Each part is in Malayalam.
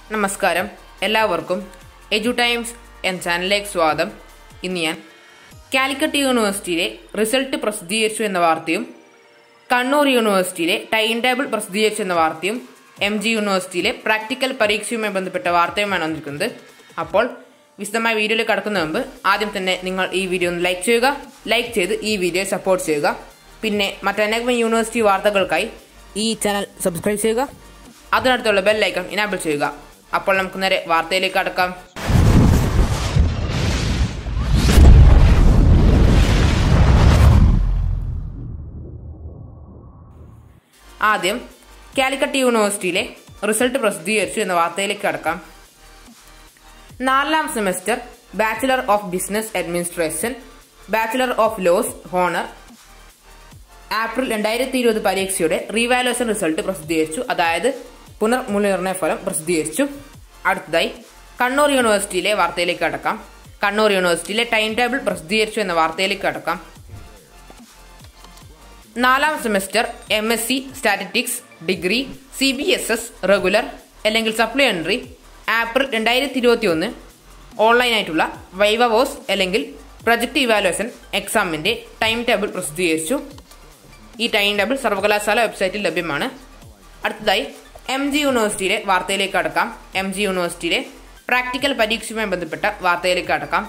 നമസ്കാരം എല്ലാവർക്കും എജു ടൈംസ് എന്ന ചാനലിലേക്ക് സ്വാഗതം ഇന്ന് ഞാൻ കാലിക്കറ്റ് യൂണിവേഴ്സിറ്റിയിലെ റിസൾട്ട് പ്രസിദ്ധീകരിച്ചു എന്ന വാർത്തയും കണ്ണൂർ യൂണിവേഴ്സിറ്റിയിലെ ടൈം ടേബിൾ പ്രസിദ്ധീകരിച്ചു എന്ന വാർത്തയും എം ജി യൂണിവേഴ്സിറ്റിയിലെ പ്രാക്ടിക്കൽ പരീക്ഷയുമായി ബന്ധപ്പെട്ട വാർത്തയുമാണ് വന്നിരിക്കുന്നത് അപ്പോൾ വിശദമായ വീഡിയോയിൽ കടക്കുന്ന മുമ്പ് ആദ്യം തന്നെ നിങ്ങൾ ഈ വീഡിയോ ഒന്ന് ലൈക്ക് ചെയ്യുക ലൈക്ക് ചെയ്ത് ഈ വീഡിയോ സപ്പോർട്ട് ചെയ്യുക പിന്നെ മറ്റനേകം യൂണിവേഴ്സിറ്റി വാർത്തകൾക്കായി ഈ ചാനൽ സബ്സ്ക്രൈബ് ചെയ്യുക അതിനടുത്തുള്ള ബെല്ലൈക്കൺ ഇനാബിൾ ചെയ്യുക അപ്പോൾ നമുക്ക് നേരെ വാർത്തയിലേക്ക് കടക്കാം ആദ്യം കാലിക്കറ്റ് യൂണിവേഴ്സിറ്റിയിലെ റിസൾട്ട് പ്രസിദ്ധീകരിച്ചു എന്ന വാർത്തയിലേക്ക് കടക്കാം നാലാം semester bachelor of business administration bachelor of laws honour April രണ്ടായിരത്തി ഇരുപത് പരീക്ഷയുടെ റീവാലുവേഷൻ റിസൾട്ട് പ്രസിദ്ധീകരിച്ചു അതായത് പുനർമൂല്യനിർണ്ണയ ഫലം പ്രസിദ്ധീകരിച്ചു അടുത്തതായി കണ്ണൂർ യൂണിവേഴ്സിറ്റിയിലെ വാർത്തയിലേക്ക് കടക്കാം കണ്ണൂർ യൂണിവേഴ്സിറ്റിയിലെ ടൈം ടേബിൾ പ്രസിദ്ധീകരിച്ചു എന്ന വാർത്തയിലേക്ക് കടക്കാം നാലാം semester M S C statistics degree C B S S regular അല്ലെങ്കിൽ സപ്ലിമെന്ററി ഏപ്രിൽ രണ്ടായിരത്തി ഇരുപത്തി ഒന്ന് ഓൺലൈനായിട്ടുള്ള വൈവവോസ് അല്ലെങ്കിൽ പ്രൊജക്ട് ഇവാലുവേഷൻ എക്സാമിന്റെ ടൈം ടേബിൾ പ്രസിദ്ധീകരിച്ചു ഈ ടൈം ടേബിൾ സർവകലാശാല വെബ്സൈറ്റിൽ ലഭ്യമാണ് അടുത്തതായി എം ജി യൂണിവേഴ്സിറ്റിയിലെ വാർത്തയിലേക്ക് കടക്കാം എം ജി യൂണിവേഴ്സിറ്റിയിലെ പ്രാക്ടിക്കൽ പരീക്ഷയുമായി ബന്ധപ്പെട്ട വാർത്തയിലേക്ക് കടക്കാം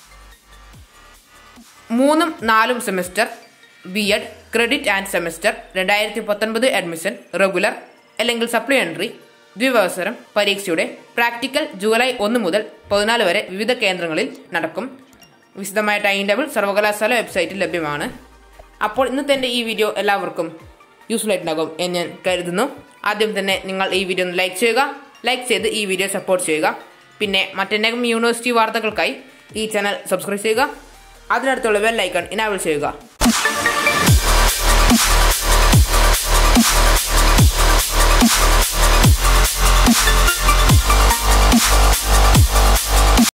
മൂന്നും നാലും semester B Ed credit and semester രണ്ടായിരത്തി പത്തൊൻപത് അഡ്മിഷൻ റെഗുലർ അല്ലെങ്കിൽ സപ്ലിമെന്ററി ദ്വിവത്സരം പരീക്ഷയുടെ പ്രാക്ടിക്കൽ ജൂലൈ ഒന്ന് മുതൽ പതിനാല് വരെ വിവിധ കേന്ദ്രങ്ങളിൽ നടക്കും വിശദമായ ടൈം ടേബിൾ സർവകലാശാല വെബ്സൈറ്റിൽ ലഭ്യമാണ് അപ്പോൾ ഇന്നത്തെ എൻ്റെ ഈ വീഡിയോ എല്ലാവർക്കും യൂസ്ഫുൾ ആയിട്ടുണ്ടാകും എന്ന് ഞാൻ കരുതുന്നു ആദ്യം തന്നെ നിങ്ങൾ ഈ വീഡിയോ ഒന്ന് ലൈക്ക് ചെയ്യുക ലൈക്ക് ചെയ്ത് ഈ വീഡിയോ സപ്പോർട്ട് ചെയ്യുക പിന്നെ മറ്റെന്തെങ്കിലും യൂണിവേഴ്സിറ്റി വാർത്തകൾക്കായി ഈ ചാനൽ സബ്സ്ക്രൈബ് ചെയ്യുക അതിനടുത്തുള്ള ബെൽ ഐക്കൺ ഇനാബിൾ ചെയ്യുക